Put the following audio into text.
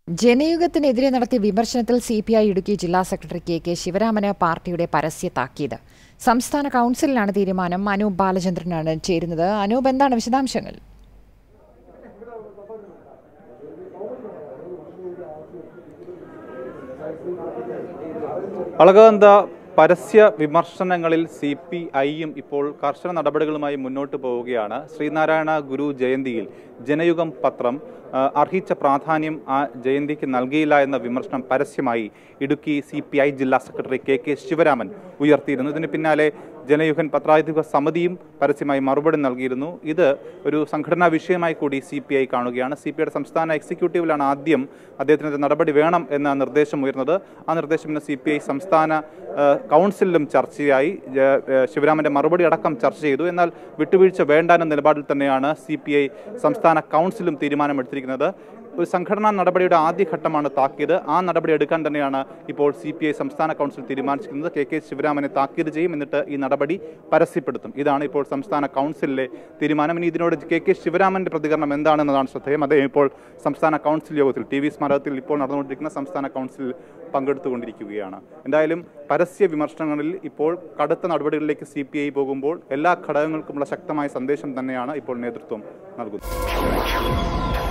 ജനയുഗത്തിനെതിരെ നടത്തിയ വിമർശനത്തിൽ C P I Idukki ജില്ലാ സെക്രട്ടറി കെ കെ ശിവരാമന് പാർട്ടിയുടെ പരസ്യ താക്കീത് സംസ്ഥാന കൗൺസിലിലാണ് തീരുമാനം അനൂപ് ബാലചന്ദ്രനാണ് ചേരുന്നത് അനൂപ് എന്താണ് വിശദാംശങ്ങൾ അളകാന്ത പരസ്യ വിമർശനങ്ങളിൽ സി പി ഐയും ഇപ്പോൾ കർശന നടപടികളുമായി മുന്നോട്ട് പോവുകയാണ് ശ്രീനാരായണ ഗുരു ജയന്തിയിൽ ജനയുഗം പത്രം ആ, അർഹിച്ച പ്രാധാന്യം ആ ജയന്തിക്ക് നൽകിയില്ല എന്ന വിമർശനം പരസ്യമായി ഇടുക്കി സി പി ഐ ജില്ലാ സെക്രട്ടറി കെ കെ ശിവരാമൻ ഉയർത്തിയിരുന്നു ഇതിന് പിന്നാലെ ജനയുഗൻ പത്രാധിപ സമിതിയും പരസ്യമായി മറുപടി നൽകിയിരുന്നു ഇത് ഒരു സംഘടനാ വിഷയമായി കൂടി സി പി ഐ കാണുകയാണ് സി പി ഐയുടെ സംസ്ഥാന എക്സിക്യൂട്ടീവിലാണ് ആദ്യം അദ്ദേഹത്തിനെതിരെ നടപടി വേണം എന്ന നിർദ്ദേശം ഉയർന്നത് ആ നിർദ്ദേശം ഇന്ന് സി പി ഐ സംസ്ഥാന ആ, കൗൺസിലിലും ചർച്ചയായി ജ- ഏ, ശിവരാമന്റെ മറുപടി അടക്കം ചർച്ച ചെയ്തു എന്നാൽ വിട്ടുവീഴ്ച വേണ്ട എന്ന നിലപാടിൽ തന്നെയാണ് സി പി ഐ സംസ്ഥാന കൗൺസിലും തീരുമാനമെടുത്തിരിക്കുന്നത് ഒരു സംഘടനാ നടപടിയുടെ ആദ്യഘട്ടമാണ് താക്കീത് ആ നടപടി എടുക്കാൻ തന്നെയാണ് ഇപ്പോൾ സി പി ഐ സംസ്ഥാന കൗൺസിൽ തീരുമാനിച്ചിരിക്കുന്നത് കെ കെ ശിവരാമനെ താക്കീത് ചെയ്യും എന്നിട്ട് ഈ നടപടി പരസ്യപ്പെടുത്തും ഇതാണ് ഇപ്പോൾ സംസ്ഥാന കൗൺസിലിലെ തീരുമാനം ഇനി ഇതിനോട് കെ കെ ശിവരാമന്റെ പ്രതികരണം എന്താണെന്നതാണ് ശ്രദ്ധേയം അദ്ദേഹം ഇപ്പോൾ സംസ്ഥാന കൗൺസിൽ യോഗത്തിൽ ടി വി സ്മാരകത്തിൽ ഇപ്പോൾ നടന്നുകൊണ്ടിരിക്കുന്ന സംസ്ഥാന കൗൺസിൽ പങ്കെടുത്തുകൊണ്ടിരിക്കുകയാണ് എന്തായാലും പരസ്യ വിമർശനങ്ങളിൽ ഇപ്പോൾ കടുത്ത നടപടികളിലേക്ക് സി പി ഐ പോകുമ്പോൾ എല്ലാ ഘടകങ്ങൾക്കുമുള്ള ശക്തമായ സന്ദേശം തന്നെയാണ് ഇപ്പോൾ നേതൃത്വം നൽകുന്നത്